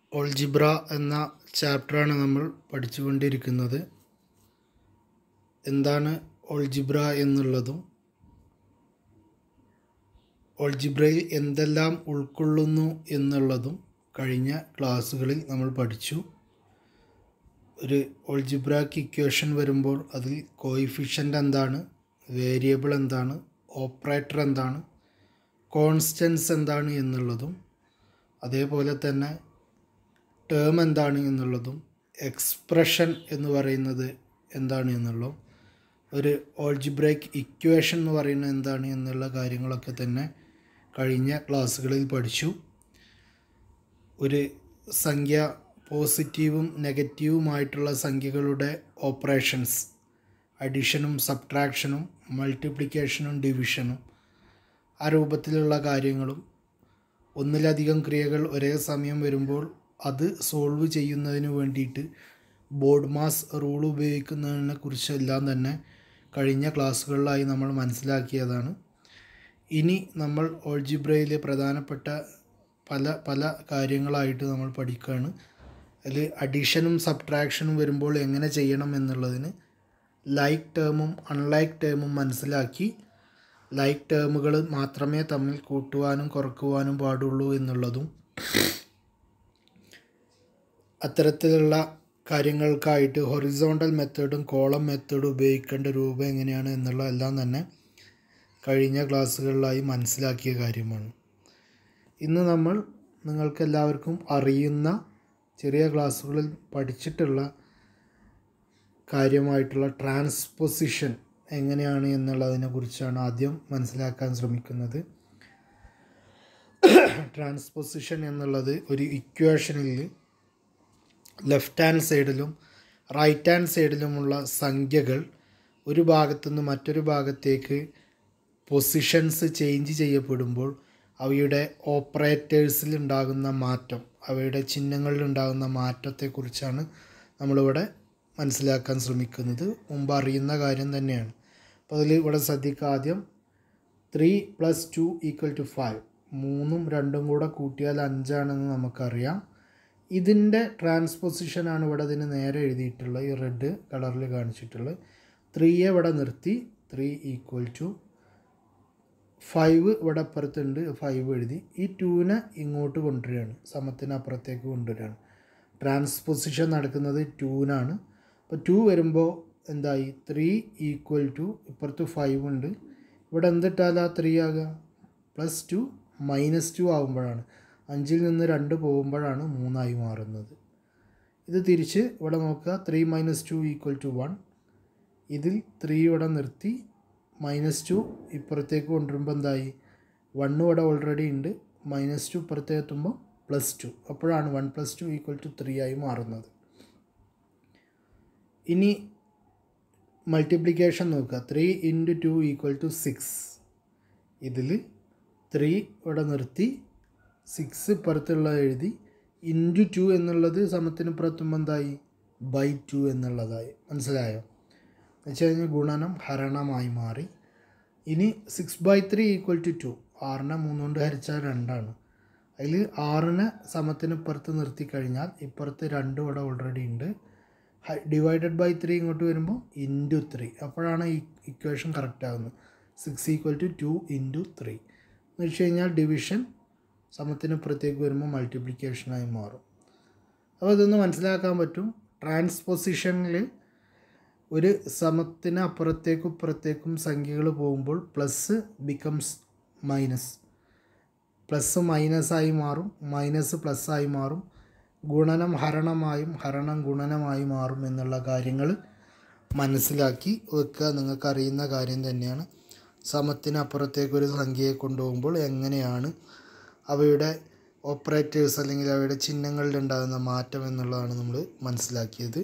algebra എന്ന ചാപ്റ്ററാണ് നമ്മൾ പഠിച്ചുകൊണ്ടിരിക്കുന്നത് എന്താണ് ഓൾജിബ്ര എന്നുള്ളതും ഓൾജിബ്രയിൽ എന്തെല്ലാം ഉൾക്കൊള്ളുന്നു എന്നുള്ളതും കഴിഞ്ഞ ക്ലാസ്സുകളിൽ നമ്മൾ പഠിച്ചു ഒരു ഓൾജിബ്രാക്ക് ഇക്വേഷൻ വരുമ്പോൾ അതിൽ കോയിഫിഷ്യൻ്റ് എന്താണ് വേരിയബിൾ എന്താണ് ഓപ്പറേറ്റർ എന്താണ് കോൺസ്റ്റൻസ് എന്താണ് എന്നുള്ളതും അതേപോലെ തന്നെ ടേം എന്താണ് എന്നുള്ളതും എക്സ്പ്രഷൻ എന്ന് പറയുന്നത് എന്താണ് എന്നുള്ളതും ഒരു ഓൾജിബ്രേക്ക് ഇക്വേഷൻ എന്ന് പറയുന്നത് എന്താണ് എന്നുള്ള കാര്യങ്ങളൊക്കെ തന്നെ കഴിഞ്ഞ ക്ലാസ്സുകളിൽ പഠിച്ചു ഒരു സംഖ്യ പോസിറ്റീവും നെഗറ്റീവുമായിട്ടുള്ള സംഖ്യകളുടെ ഓപ്പറേഷൻസ് അഡിഷനും സബ്ട്രാക്ഷനും മൾട്ടിപ്ലിക്കേഷനും ഡിവിഷനും ആ രൂപത്തിലുള്ള കാര്യങ്ങളും ഒന്നിലധികം ക്രിയകൾ ഒരേ സമയം വരുമ്പോൾ അത് സോൾവ് ചെയ്യുന്നതിന് വേണ്ടിയിട്ട് ബോർഡ് മാസ് റൂൾ ഉപയോഗിക്കുന്നതിനെ കുറിച്ചെല്ലാം തന്നെ കഴിഞ്ഞ ക്ലാസ്സുകളിലായി നമ്മൾ മനസ്സിലാക്കിയതാണ് ഇനി നമ്മൾ ഓൾജിബ്രയിലെ പ്രധാനപ്പെട്ട പല പല കാര്യങ്ങളായിട്ട് നമ്മൾ പഠിക്കുകയാണ് അതിൽ അഡീഷനും സബ്ട്രാക്ഷനും വരുമ്പോൾ എങ്ങനെ ചെയ്യണം എന്നുള്ളതിന് ലൈക്ക് ടേമും അൺലൈക്ക് ടേമും മനസ്സിലാക്കി ലൈക്ക് ടേമുകൾ മാത്രമേ തമ്മിൽ കൂട്ടുവാനും കുറക്കുവാനും പാടുള്ളൂ എന്നുള്ളതും അത്തരത്തിലുള്ള കാര്യങ്ങൾക്കായിട്ട് ഹൊറിസോണ്ടൽ മെത്തേഡും കോളം മെത്തേഡും ഉപയോഗിക്കേണ്ട രൂപം എങ്ങനെയാണ് എന്നുള്ള എല്ലാം തന്നെ കഴിഞ്ഞ ക്ലാസ്സുകളിലായി മനസ്സിലാക്കിയ കാര്യമാണ് ഇന്ന് നമ്മൾ നിങ്ങൾക്കെല്ലാവർക്കും അറിയുന്ന ചെറിയ ക്ലാസ്സുകളിൽ പഠിച്ചിട്ടുള്ള കാര്യമായിട്ടുള്ള ട്രാൻസ്പൊസിഷൻ എങ്ങനെയാണ് എന്നുള്ളതിനെ കുറിച്ചാണ് ആദ്യം മനസ്സിലാക്കാൻ ശ്രമിക്കുന്നത് ട്രാൻസ്പൊസിഷൻ എന്നുള്ളത് ഒരു ഇക്വേഷനിൽ ലെഫ്റ്റ് ഹാൻഡ് സൈഡിലും റൈറ്റ് ഹാൻഡ് സൈഡിലുമുള്ള സംഖ്യകൾ ഒരു ഭാഗത്തുനിന്ന് മറ്റൊരു ഭാഗത്തേക്ക് പൊസിഷൻസ് ചേഞ്ച് ചെയ്യപ്പെടുമ്പോൾ അവയുടെ ഓപ്പറേറ്റേഴ്സിൽ ഉണ്ടാകുന്ന മാറ്റം അവയുടെ ചിഹ്നങ്ങളിൽ ഉണ്ടാകുന്ന മാറ്റത്തെക്കുറിച്ചാണ് നമ്മളിവിടെ മനസ്സിലാക്കാൻ ശ്രമിക്കുന്നത് മുമ്പ് അറിയുന്ന കാര്യം തന്നെയാണ് അപ്പോൾ അതിൽ ഇവിടെ ശ്രദ്ധിക്കുക ആദ്യം three plus two equal to five മൂന്നും രണ്ടും കൂടെ കൂട്ടിയാൽ അഞ്ചാണെന്ന് നമുക്കറിയാം ഇതിൻ്റെ ട്രാൻസ്പൊസിഷനാണ് ഇവിടെ ഇതിന് നേരെ എഴുതിയിട്ടുള്ളത് ഈ റെഡ് കളറിൽ കാണിച്ചിട്ടുള്ളത് ത്രീയെ ഇവിടെ നിർത്തി ത്രീ ഈക്വൽ ടു ഫൈവ് ഇവിടെ അപ്പുറത്തുണ്ട് ഫൈവ് എഴുതി ഈ ടൂവിനെ ഇങ്ങോട്ട് കൊണ്ടുവരികയാണ് സമത്തിനപ്പുറത്തേക്ക് കൊണ്ടുവരികയാണ് ട്രാൻസ്പൊസിഷൻ നടക്കുന്നത് ടൂവിനാണ് അപ്പോൾ ടു വരുമ്പോൾ എന്തായി ത്രീ ഈക്വൽ ടു ഇപ്പുറത്ത് ഫൈവ് ഉണ്ട് ഇവിടെ എന്തിട്ടാലാ ത്രീ ആകുക പ്ലസ് ടു മൈനസ് ടു ആകുമ്പോഴാണ് അഞ്ചിൽ നിന്ന് രണ്ട് പോകുമ്പോഴാണ് മൂന്നായി മാറുന്നത് ഇത് തിരിച്ച് ഇവിടെ നോക്കുക three minus two equal to one ഇതിൽ ത്രീ ഇവിടെ നിർത്തി മൈനസ് ടു ഇപ്പുറത്തേക്ക് കൊണ്ടുവരുമ്പോൾ എന്തായി വണ്ണ് ഇവിടെ ഓൾറെഡി ഉണ്ട് മൈനസ് ടു ഇപ്പുറത്തേക്ക് എത്തുമ്പോൾ പ്ലസ് ടു അപ്പോഴാണ് one plus two equal to three ആയി മാറുന്നത് ഇനി മൾട്ടിപ്ലിക്കേഷൻ നോക്കുക three into two equal to six ഇതിൽ ത്രീ ഇവിടെ നിർത്തി സിക്സ് ഇപ്പുറത്തുള്ള എഴുതി ഇൻറ്റു ടു എന്നുള്ളത് സമത്തിന് പുറത്തുമ്പോൾ എന്തായി ബൈ ടു എന്നുള്ളതായി മനസ്സിലായോ എന്ന് വെച്ച് കഴിഞ്ഞാൽ ഗുണനം ഹരണമായി മാറി ഇനി six by three equal to two ആറിനെ മൂന്നുകൊണ്ട് ഹരിച്ചാൽ രണ്ടാണ് അതിൽ ആറിനെ സമത്തിന് ഇപ്പുറത്ത് നിർത്തി കഴിഞ്ഞാൽ ഇപ്പുറത്ത് രണ്ട് ഇവിടെ ഓൾറെഡി ഉണ്ട് ഡിവൈഡഡ് ബൈ ത്രീ ഇങ്ങോട്ട് വരുമ്പോൾ ഇൻറ്റു ത്രീ അപ്പോഴാണ് ഈ ഇക്വേഷൻ കറക്റ്റ് ആകുന്നത് six equal to two into three എന്ന് വെച്ച് കഴിഞ്ഞാൽ ഡിവിഷൻ സമത്തിന് ഇപ്പുറത്തേക്ക് വരുമ്പോൾ മൾട്ടിപ്ലിക്കേഷനായി മാറും അപ്പോൾ ഇതൊന്ന് മനസ്സിലാക്കാൻ പറ്റും ട്രാൻസ്പൊസിഷനിൽ ഒരു സമത്തിന് അപ്പുറത്തേക്കും ഇപ്പുറത്തേക്കും സംഖ്യകൾ പോകുമ്പോൾ പ്ലസ് ബിക്കംസ് മൈനസ് പ്ലസ് മൈനസായി മാറും മൈനസ് പ്ലസ്സായി മാറും ഗുണനം ഹരണമായും ഹരണം ഗുണനമായി മാറും എന്നുള്ള കാര്യങ്ങൾ മനസ്സിലാക്കി വെക്കുക നിങ്ങൾക്ക് അറിയുന്ന കാര്യം തന്നെയാണ് സമത്തിന് അപ്പുറത്തേക്ക് ഒരു സംഖ്യയെ കൊണ്ടുപോകുമ്പോൾ എങ്ങനെയാണ് അവയുടെ ഓപ്പറേറ്റേഴ്സ് അല്ലെങ്കിൽ അവയുടെ ചിഹ്നങ്ങളിൽ ഉണ്ടാകുന്ന മാറ്റം എന്നുള്ളതാണ് നമ്മൾ മനസ്സിലാക്കിയത്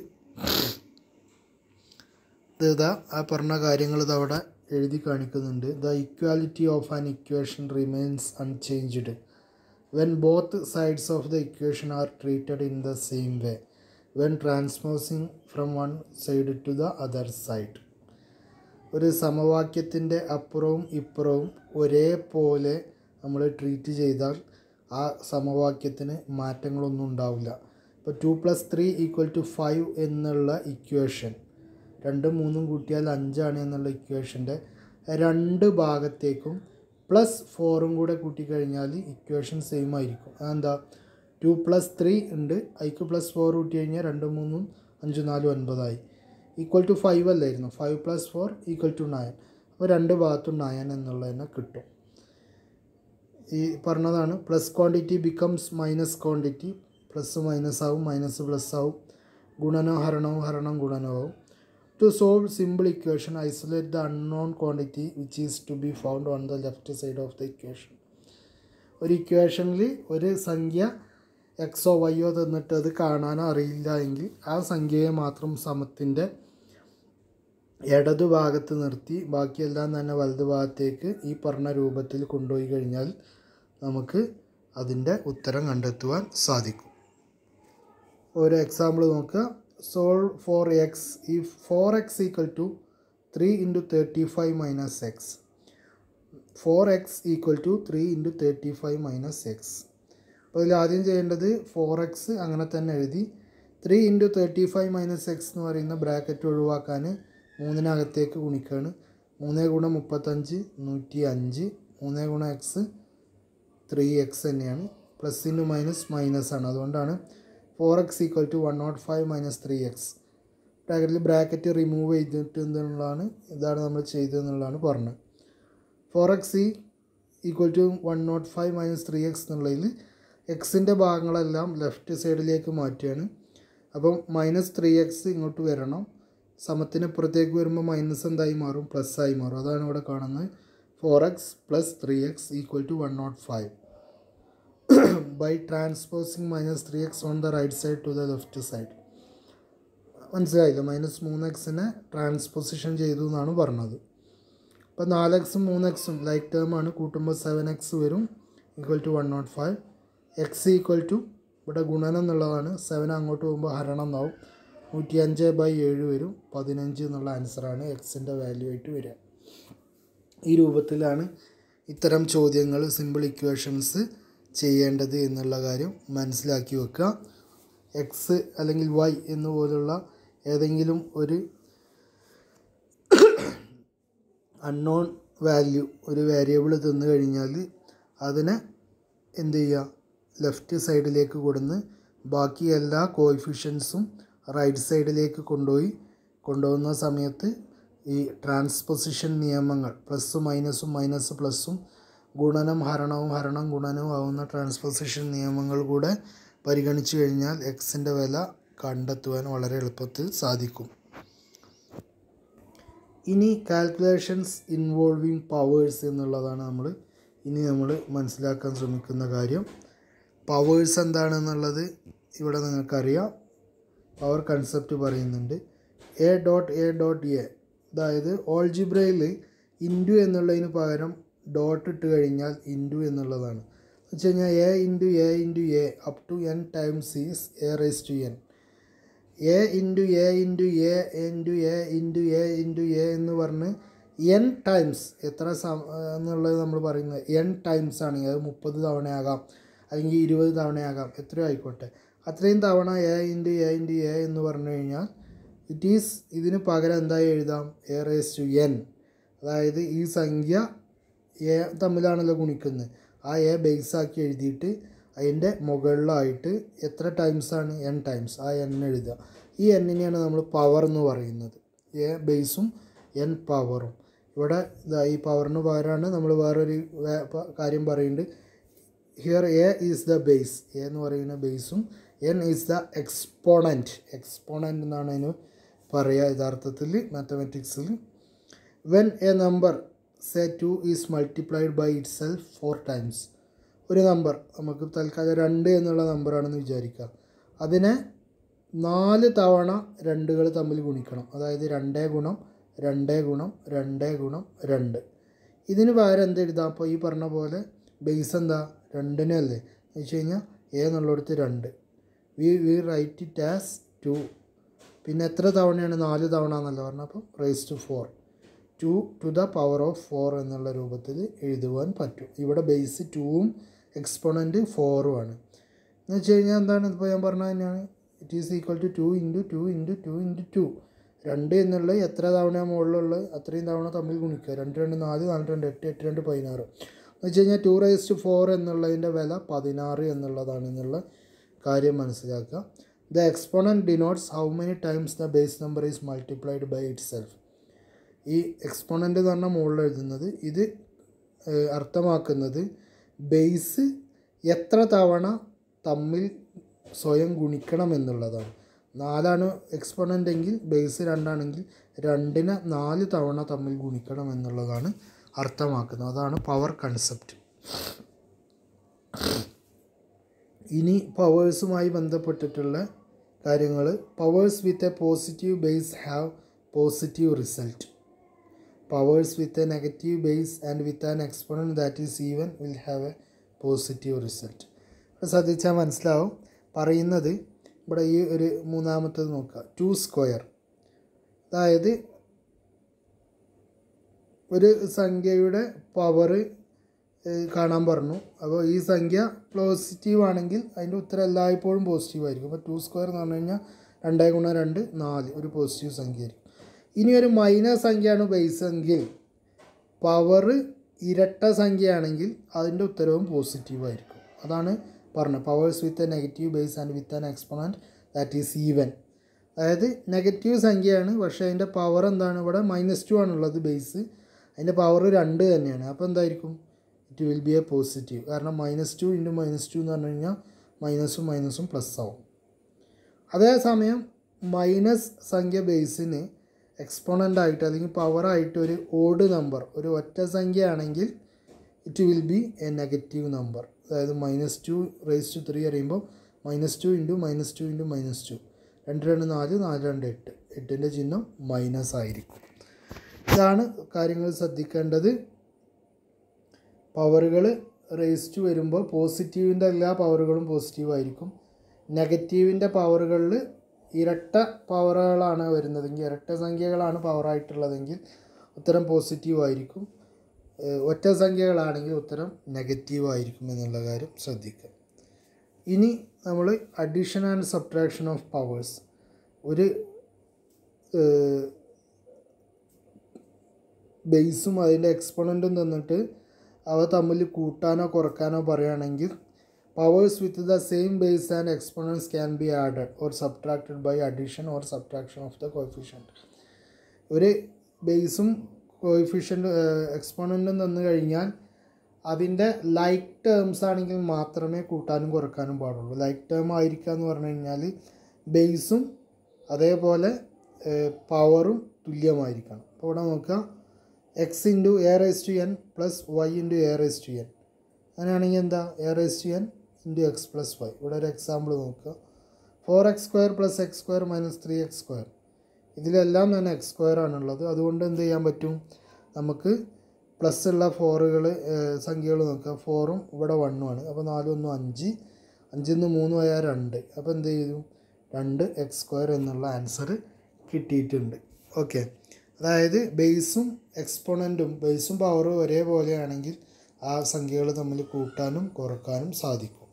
ഇത് ഇതാ ആ പറഞ്ഞ കാര്യങ്ങൾ ഇതവിടെ എഴുതി കാണിക്കുന്നുണ്ട് the equality of an equation remains unchanged when both sides of the equation are treated in the same way when transposing from one side to the other side ഒരു സമവാക്യത്തിൻ്റെ അപ്പുറവും ഇപ്പുറവും ഒരേപോലെ നമ്മൾ ട്രീറ്റ് ചെയ്താൽ ആ സമവാക്യത്തിന് മാറ്റങ്ങളൊന്നും ഉണ്ടാവില്ല ഇപ്പോൾ two plus three equal to five എന്നുള്ള ഇക്വേഷൻ രണ്ടും മൂന്നും കൂട്ടിയാൽ അഞ്ചാണ് എന്നുള്ള ഇക്വേഷൻ്റെ രണ്ട് ഭാഗത്തേക്കും പ്ലസ് ഫോറും കൂടെ കൂട്ടിക്കഴിഞ്ഞാൽ ഇക്വേഷൻ സെയിം ആയിരിക്കും അതെന്താ ടു പ്ലസ് ത്രീ ഉണ്ട് ഐക്ക് പ്ലസ് ഫോർ കൂട്ടി കഴിഞ്ഞാൽ രണ്ടും മൂന്നും അഞ്ചും നാലും ഒൻപതായി ഈക്വൽ ടു ഫൈവ് അല്ലായിരുന്നു five plus four equal to nine അപ്പോൾ രണ്ട് ഭാഗത്തും നയൻ എന്നുള്ളതിനെ കിട്ടും ഈ പറഞ്ഞതാണ് plus quantity becomes minus quantity plus minus ആവും മൈനസ് പ്ലസ് ആവും ഗുണനോ ഹരണവും ഹരണം ഗുണനോ ആവും to solve simple equation isolate the unknown quantity which is to be found on the left side of the equation ഒരു ഇക്വേഷനിൽ ഒരു സംഖ്യ എക്സോ വൈയോ തന്നിട്ട് അത് കാണാനോ അറിയില്ല എങ്കിൽ ആ സംഖ്യയെ മാത്രം സമത്തിൻ്റെ ഇടതുഭാഗത്ത് നിർത്തി ബാക്കിയെല്ലാം തന്നെ വലതുഭാഗത്തേക്ക് ഈ പറഞ്ഞ രൂപത്തിൽ കൊണ്ടുപോയി കഴിഞ്ഞാൽ നമുക്ക് അതിൻ്റെ ഉത്തരം കണ്ടെത്തുവാൻ സാധിക്കും ഒരു എക്സാമ്പിൾ നോക്കുക സോൾവ് ഫോർ എക്സ് ഈ four X equal to three into thirty five minus X four X equal to three into thirty five minus X അപ്പോൾ ഇതിൽ ആദ്യം ചെയ്യേണ്ടത് ഫോർ എക്സ് അങ്ങനെ തന്നെ എഴുതി three into thirty five minus X എന്ന് പറയുന്ന ബ്രാക്കറ്റ് ഒഴിവാക്കാൻ മൂന്നിനകത്തേക്ക് ഗുണിക്കുകയാണ് മൂന്ന് ഗുണം മുപ്പത്തഞ്ച് നൂറ്റി അഞ്ച് മൂന്ന് ഗുണം എക്സ് ത്രീ എക്സ് തന്നെയാണ് പ്ലസ് ഇൻറ്റു മൈനസ് മൈനസ് ആണ് അതുകൊണ്ടാണ് four X equal to one nought five minus three X ബ്രാക്കറ്റിൽ ബ്രാക്കറ്റ് റിമൂവ് ചെയ്തിട്ട് എന്നുള്ളതാണ് ഇതാണ് നമ്മൾ ചെയ്തതെന്നുള്ളതാണ് പറഞ്ഞത് ഫോർ എക്സ് ഈ equal to one nought five minus three X എന്നുള്ളതിൽ എക്സിൻ്റെ ഭാഗങ്ങളെല്ലാം ലെഫ്റ്റ് സൈഡിലേക്ക് മാറ്റുകയാണ് അപ്പം മൈനസ് ത്രീ എക്സ് ഇങ്ങോട്ട് വരണം സമത്തിന് പുറത്തേക്ക് വരുമ്പോൾ മൈനസ് എന്തായി മാറും പ്ലസ് ആയി മാറും അതാണ് ഇവിടെ കാണുന്നത് four X plus three X equal to one nought five by transposing minus three X on the right side to the left side മനസ്സിലായില്ല മൈനസ് മൂന്ന് എക്സിനെ ട്രാൻസ്പോസിഷൻ ചെയ്തു എന്നാണ് പറഞ്ഞത് അപ്പോൾ നാല് എക്സും മൂന്ന് എക്സും ലൈക്ക് ടേം ആണ് കൂട്ടുമ്പോൾ സെവൻ എക്സ് വരും equal to one nought five X equal to ഇവിടെ ഗുണനം എന്നുള്ളതാണ് സെവൻ അങ്ങോട്ട് പോകുമ്പോൾ ഹരണം എന്നാവും നൂറ്റി അഞ്ച് ബൈ ഏഴ് വരും പതിനഞ്ച് എന്നുള്ള ആൻസറാണ് എക്സിൻ്റെ വാല്യൂ ആയിട്ട് വരിക ഈ രൂപത്തിലാണ് ഇത്തരം ചോദ്യങ്ങൾ സിമ്പിൾ ഇക്വേഷൻസ് ചെയ്യേണ്ടത് എന്നുള്ള കാര്യം മനസ്സിലാക്കി വെക്കുക എക്സ് അല്ലെങ്കിൽ വൈ എന്നുപോലുള്ള ഏതെങ്കിലും ഒരു അൺനോൺ വാല്യൂ ഒരു വേരിയബിൾ തന്നു കഴിഞ്ഞാൽ അതിനെ എന്ത് ചെയ്യുക ലെഫ്റ്റ് സൈഡിലേക്ക് കൊടുന്ന് ബാക്കി എല്ലാ കോയിഫിഷ്യൻസും റൈറ്റ് സൈഡിലേക്ക് കൊണ്ടുപോയി കൊണ്ടുപോകുന്ന സമയത്ത് ഈ ട്രാൻസ്പൊസിഷൻ നിയമങ്ങൾ പ്ലസ്സും മൈനസും മൈനസ് പ്ലസ്സും ഗുണനം ഹരണവും ഹരണം ഗുണനവും ആവുന്ന ട്രാൻസ്പൊസിഷൻ നിയമങ്ങൾ കൂടെ പരിഗണിച്ചു കഴിഞ്ഞാൽ എക്സിൻ്റെ വില കണ്ടെത്തുവാൻ വളരെ എളുപ്പത്തിൽ സാധിക്കും ഇനി കാൽക്കുലേഷൻസ് ഇൻവോൾവിങ് പവേഴ്സ് എന്നുള്ളതാണ് നമ്മൾ ഇനി നമ്മൾ മനസ്സിലാക്കാൻ ശ്രമിക്കുന്ന കാര്യം പവേഴ്സ് എന്താണെന്നുള്ളത് ഇവിടെ നിങ്ങൾക്കറിയാം പവർ കൺസെപ്റ്റ് പറയുന്നുണ്ട് A dot A dot A അതായത് ഓൾജിബ്രയിൽ ഇൻറ്റു എന്നുള്ളതിന് പകരം ഡോട്ട് ഇട്ട് കഴിഞ്ഞാൽ ഇൻറ്റു എന്നുള്ളതാണ് എന്ന് വെച്ച് കഴിഞ്ഞാൽ A into A into A up to N times is A raise to N A into A into A into A into A into A into പറഞ്ഞ് എൻ ടൈംസ് എത്ര സം എന്നുള്ളത് നമ്മൾ പറയുന്നത് എൻ ടൈംസ് ആണെങ്കിൽ അത് മുപ്പത് തവണയാകാം അല്ലെങ്കിൽ ഇരുപത് തവണയാകാം എത്രയോ ആയിക്കോട്ടെ അത്രയും തവണ A into A into A എന്ന് പറഞ്ഞു കഴിഞ്ഞാൽ ഇറ്റ് ഈസ് ഇതിന് പകരം എന്തായി എഴുതാം എ റേസ് ടു എൻ അതായത് ഈ സംഖ്യ എ തമ്മിലാണല്ലോ ഗുണിക്കുന്നത് ആ എ ബേസാക്കി എഴുതിയിട്ട് അതിൻ്റെ മുകളിലായിട്ട് എത്ര ടൈംസാണ് എൻ ടൈംസ് ആ എൻ എഴുതുക ഈ എന്നിനെയാണ് നമ്മൾ പവർ എന്ന് പറയുന്നത് എ ബേസും എൻ പവറും ഇവിടെ ഇതാ ഈ പവറിന് പകരമാണ് നമ്മൾ വേറൊരു വേ- പ- കാര്യം പറയുന്നുണ്ട് here A is the base A എന്ന് പറയുന്ന ബേസും N is the exponent exponent എന്നാണ് അതിന് പറയുക യഥാർത്ഥത്തിൽ മാത്തമാറ്റിക്സിൽ when a number say two is multiplied by itself four times ഒരു നമ്പർ നമുക്ക് തൽക്കാലം രണ്ട് എന്നുള്ള നമ്പറാണെന്ന് വിചാരിക്കുക അതിനെ നാല് തവണ രണ്ടുകൾ തമ്മിൽ ഗുണിക്കണം അതായത് രണ്ടേ ഗുണം രണ്ടേ ഗുണം രണ്ടേ ഗുണം രണ്ട് ഇതിന് പകരം എന്ത് എഴുതാം അപ്പോൾ ഈ പറഞ്ഞ പോലെ ബേസ് എന്താ രണ്ടിനല്ലേ എന്ന് വെച്ച് കഴിഞ്ഞാൽ എ എന്നുള്ളിടത്ത് രണ്ട് we we write it as two പിന്നെ എത്ര തവണയാണ് നാല് തവണ എന്നല്ല പറഞ്ഞത് അപ്പം raise to four two to the power of four എന്നുള്ള രൂപത്തിൽ എഴുതുവാൻ പറ്റും ഇവിടെ ബേസ് ടൂവും എക്സ്പോണൻറ്റ് ഫോറും ആണ് എന്ന് വെച്ച് കഴിഞ്ഞാൽ എന്താണ് ഇപ്പോൾ ഞാൻ പറഞ്ഞത് തന്നെയാണ് it is equal to two into two into two into two രണ്ട് എന്നുള്ളത് എത്ര തവണ മുകളിലുള്ളത് അത്രയും തവണ തമ്മിൽ ഗുണിക്കുക രണ്ട് രണ്ട് നാല് നാല് രണ്ട് എട്ട് എട്ട് രണ്ട് പതിനാറ് എന്ന് വെച്ച് കഴിഞ്ഞാൽ ടു റൈസ് ടു ഫോർ എന്നുള്ളതിൻ്റെ വില പതിനാറ് എന്നുള്ളതാണ് എന്നുള്ള കാര്യം മനസ്സിലാക്കുക the exponent denotes how many times the base number is multiplied by itself ഈ എക്സ്പോണൻ്റ് എന്ന് പറഞ്ഞാൽ മുകളിൽ എഴുതുന്നത് ഇത് ഏഹ്, അർത്ഥമാക്കുന്നത് ബേസ് എത്ര തവണ തമ്മിൽ സ്വയം ഗുണിക്കണം എന്നുള്ളതാണ് നാലാണ് എക്സ്പോണൻ്റ് എങ്കിൽ ബേസ് രണ്ടാണെങ്കിൽ രണ്ടിനെ നാല് തവണ തമ്മിൽ ഗുണിക്കണം എന്നുള്ളതാണ് അർത്ഥമാക്കുന്നത് അതാണ് പവർ കൺസെപ്റ്റ് ഇനി പവേഴ്സുമായി ബന്ധപ്പെട്ടിട്ടുള്ള കാര്യങ്ങൾ powers with a positive base have positive result powers with a negative base and with an exponent that is even will have a positive result ഇവിടെ ശ്രദ്ധിച്ചാൽ മനസ്സിലാവും പറയുന്നത് ഇവിടെ ഈ ഒരു മൂന്നാമത്തത് നോക്കുക ടു സ്ക്വയർ അതായത് ഒരു സംഖ്യയുടെ പവർ കാണാൻ പറഞ്ഞു അപ്പോൾ ഈ സംഖ്യ പോസിറ്റീവ് ആണെങ്കിൽ അതിൻ്റെ ഉത്തരം എല്ലായ്പ്പോഴും പോസിറ്റീവ് ആയിരിക്കും അപ്പോൾ ടു സ്ക്വയർ എന്ന് പറഞ്ഞു കഴിഞ്ഞാൽ രണ്ടേ ഗുണം രണ്ട് നാല് ഒരു പോസിറ്റീവ് സംഖ്യ ആയിരിക്കും ഇനി ഒരു മൈനസ് സംഖ്യയാണ് ബേസ് എങ്കിൽ പവർ ഇരട്ട സംഖ്യയാണെങ്കിൽ അതിൻ്റെ ഉത്തരവും പോസിറ്റീവ് ആയിരിക്കും അതാണ് പറഞ്ഞത് powers with a negative base and with an exponent that is even അതായത് നെഗറ്റീവ് സംഖ്യയാണ് പക്ഷേ അതിൻ്റെ പവർ എന്താണ് ഇവിടെ മൈനസ് ടു ആണുള്ളത് ബേസ് അതിൻ്റെ പവർ രണ്ട് തന്നെയാണ് അപ്പോൾ എന്തായിരിക്കും it will be a positive കാരണം minus two into minus two എന്ന് പറഞ്ഞു കഴിഞ്ഞാൽ മൈനസും മൈനസും പ്ലസ് ആവും അതേസമയം മൈനസ് സംഖ്യ ബേസിന് എക്സ്പോണൻ്റ് ആയിട്ട് അല്ലെങ്കിൽ പവറായിട്ട് ഒരു ഓഡ് നമ്പർ ഒരു ഒറ്റ സംഖ്യ ആണെങ്കിൽ it will be a negative number അതായത് minus two raise to three അറിയുമ്പോൾ minus two into minus two into minus two രണ്ട് രണ്ട് നാല് നാല് രണ്ട് എട്ട് എട്ടിൻ്റെ ചിഹ്നം മൈനസ് ആയിരിക്കും ഇതാണ് കാര്യങ്ങൾ ശ്രദ്ധിക്കേണ്ടത് പവറുകൾ റേസ് ടു വരുമ്പോൾ പോസിറ്റീവിൻ്റെ എല്ലാ പവറുകളും പോസിറ്റീവ് ആയിരിക്കും നെഗറ്റീവിൻ്റെ പവറുകളിൽ ഇരട്ട പവറുകളാണ് വരുന്നതെങ്കിൽ ഇരട്ട സംഖ്യകളാണ് പവറായിട്ടുള്ളതെങ്കിൽ ഉത്തരം പോസിറ്റീവ് ആയിരിക്കും ഏഹ് ഒറ്റ സംഖ്യകളാണെങ്കിൽ ഉത്തരം നെഗറ്റീവ് ആയിരിക്കും എന്നുള്ള കാര്യം ശ്രദ്ധിക്കുക ഇനി നമ്മൾ addition and subtraction of powers ഒരു ഏഹ് ബേസും അതിൻ്റെ എക്സ്പോണൻറ്റും തന്നിട്ട് അവ തമ്മിൽ കൂട്ടാനോ കുറക്കാനോ പറയുകയാണെങ്കിൽ powers with the same base and exponents can be added or subtracted by addition or subtraction of the coefficient ഒരു ബേസും കോഫിഷ്യൻ്റ് എക്സ്പോണൻറ്റും തന്നു കഴിഞ്ഞാൽ അതിൻ്റെ ലൈക്ക് ടേംസ് ആണെങ്കിൽ മാത്രമേ കൂട്ടാനും കുറക്കാനും പാടുള്ളൂ ലൈക്ക് ടേം ആയിരിക്കുക എന്ന് പറഞ്ഞു കഴിഞ്ഞാൽ ബേസും അതേപോലെ പവറും തുല്യമായിരിക്കണം അപ്പോൾ ഇവിടെ നോക്കുക x into a raise to n plus y into a raise to n അങ്ങനെയാണെങ്കിൽ എന്താ a raise to n into x plus y ഇവിടെ ഒരു എക്സാമ്പിൾ നോക്കുക four x square plus x square minus three x square ഇതിലെല്ലാം തന്നെ X square ആണുള്ളത് അതുകൊണ്ട് എന്ത് ചെയ്യാൻ പറ്റും നമുക്ക് പ്ലസ് ഉള്ള ഫോറുകൾ സംഖ്യകൾ നോക്കുക ഫോറും ഇവിടെ വണ്ണും ആണ് അപ്പോൾ നാലും ഒന്നും അഞ്ച് അഞ്ചിൽ നിന്ന് മൂന്ന് പോയാൽ രണ്ട് അപ്പോൾ എന്ത് ചെയ്തു രണ്ട് എക്സ് സ്ക്വയർ എന്നുള്ള ആൻസർ കിട്ടിയിട്ടുണ്ട് ഓക്കെ അതായത് ബേസും എക്സ്പോണൻറ്റും ബേസും പവറും ഒരേപോലെയാണെങ്കിൽ ആ സംഖ്യകൾ തമ്മിൽ കൂട്ടാനും കുറക്കാനും സാധിക്കും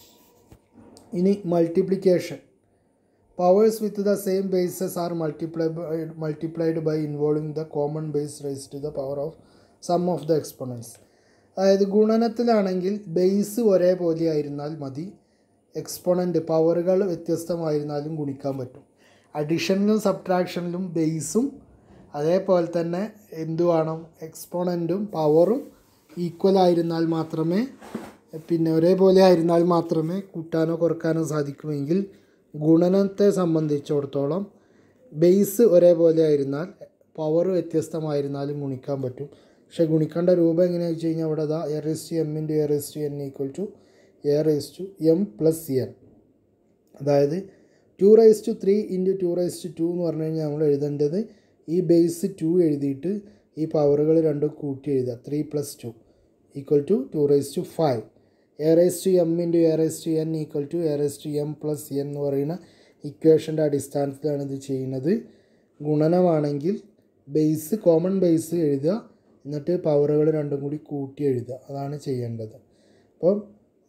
ഇനി multiplication powers with the same bases are multiply multiplied by involving the common base raise to the power of sum of the exponents അതായത് ഗുണനത്തിലാണെങ്കിൽ ബേസ് ഒരേപോലെ ആയിരുന്നാൽ മതി എക്സ്പോണൻ്റ് പവറുകൾ വ്യത്യസ്തമായിരുന്നാലും ഗുണിക്കാൻ പറ്റും അഡിഷനിലും സബ്ട്രാക്ഷനിലും ബേസും അതേപോലെ തന്നെ എന്തു വേണം എക്സ്പോണൻറ്റും പവറും ഈക്വൽ ആയിരുന്നാൽ മാത്രമേ പിന്നെ ഒരേപോലെ ആയിരുന്നാൽ മാത്രമേ കൂട്ടാനോ കുറക്കാനോ സാധിക്കുമെങ്കിൽ ഗുണനത്തെ സംബന്ധിച്ചിടത്തോളം ബേസ് ഒരേപോലെ ആയിരുന്നാൽ പവർ വ്യത്യസ്തമായിരുന്നാലും ഗുണിക്കാൻ പറ്റും പക്ഷേ ഗുണിക്കേണ്ട രൂപം എങ്ങനെയാണെന്ന് വെച്ച് കഴിഞ്ഞാൽ ഇവിടെ അതാ a raise to m into a raise to n equal to a raise to m plus n അതായത് two raise to three into two raise to two എന്ന് പറഞ്ഞു കഴിഞ്ഞാൽ നമ്മൾ എഴുതേണ്ടത് ഈ ബേസ് ടു എഴുതിയിട്ട് ഈ പവറുകൾ രണ്ടും കൂട്ടി എഴുതുക three plus two equal to two raise to five a raise to m into a raise to n equal to a raise to m plus n എന്ന് പറയുന്ന ഇക്വേഷൻ്റെ അടിസ്ഥാനത്തിലാണ് ഇത് ചെയ്യുന്നത് ഗുണനമാണെങ്കിൽ ബേസ് കോമൺ ബേസ് എഴുതുക എന്നിട്ട് പവറുകൾ രണ്ടും കൂടി കൂട്ടി എഴുതുക അതാണ് ചെയ്യേണ്ടത് അപ്പം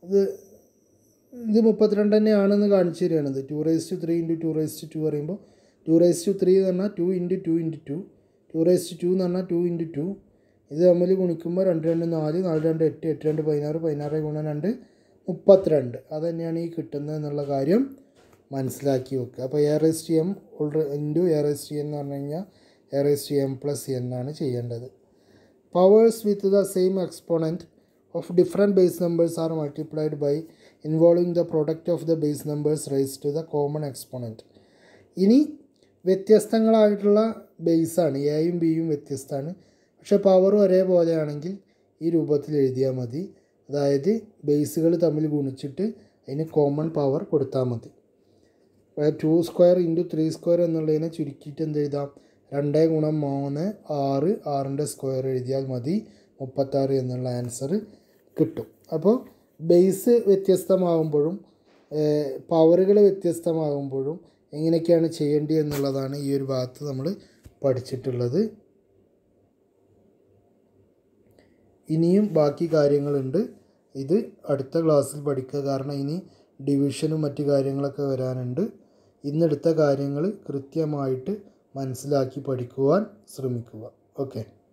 ഇത് ഇത് മുപ്പത്തിരണ്ട് തന്നെയാണെന്ന് കാണിച്ചു തരികയാണിത് two raise to three into two raise to two പറയുമ്പോൾ ടു റേസ് ടു ത്രീ എന്ന് പറഞ്ഞാൽ two into two into two two raise to two എന്ന് പറഞ്ഞാൽ ടു ഇൻറ്റു ടു ഇത് തമ്മിൽ ഗുണിക്കുമ്പോൾ രണ്ട് രണ്ട് നാല് നാല് രണ്ട് എട്ട് എട്ട് രണ്ട് പതിനാറ് പതിനാറ് ഗുണം രണ്ട് മുപ്പത്തിരണ്ട് അത് തന്നെയാണ് ഈ കിട്ടുന്നത് എന്നുള്ള കാര്യം മനസ്സിലാക്കി വെക്കുക അപ്പോൾ a raise to m already into a raise to m എന്ന് പറഞ്ഞു കഴിഞ്ഞാൽ a raise to m plus n ആണ് ചെയ്യേണ്ടത് powers with the same exponent of different base numbers are multiplied by involving the product of the base numbers raised to the common exponent ഇനി വ്യത്യസ്തങ്ങളായിട്ടുള്ള ബേസാണ് എയും ബിയും വ്യത്യസ്തമാണ് പക്ഷേ പവറും ഒരേപോലെയാണെങ്കിൽ ഈ രൂപത്തിൽ എഴുതിയാൽ മതി അതായത് ബേസുകൾ തമ്മിൽ ഗുണിച്ചിട്ട് അതിന് കോമൺ പവർ കൊടുത്താൽ മതി two square into three square എന്നുള്ളതിനെ ചുരുക്കിയിട്ട് എന്ത് എഴുതാം രണ്ട് ഗുണം മൂന്ന് ആറ് ആറിൻ്റെ സ്ക്വയർ എഴുതിയാൽ മതി മുപ്പത്താറ് എന്നുള്ള ആൻസർ കിട്ടും അപ്പോൾ ബേസ് വ്യത്യസ്തമാകുമ്പോഴും പവറുകൾ വ്യത്യസ്തമാകുമ്പോഴും എങ്ങനെയൊക്കെയാണ് ചെയ്യേണ്ടത് എന്നുള്ളതാണ് ഈ ഒരു ഭാഗത്ത് നമ്മൾ പഠിച്ചിട്ടുള്ളത് ഇനിയും ബാക്കി കാര്യങ്ങളുണ്ട് ഇത് അടുത്ത ക്ലാസ്സിൽ പഠിക്കുക കാരണം ഇനി ഡിവിഷനും മറ്റു കാര്യങ്ങളൊക്കെ വരാനുണ്ട് ഇന്നെടുത്ത കാര്യങ്ങൾ കൃത്യമായിട്ട് മനസ്സിലാക്കി പഠിക്കുവാൻ ശ്രമിക്കുക ഓക്കെ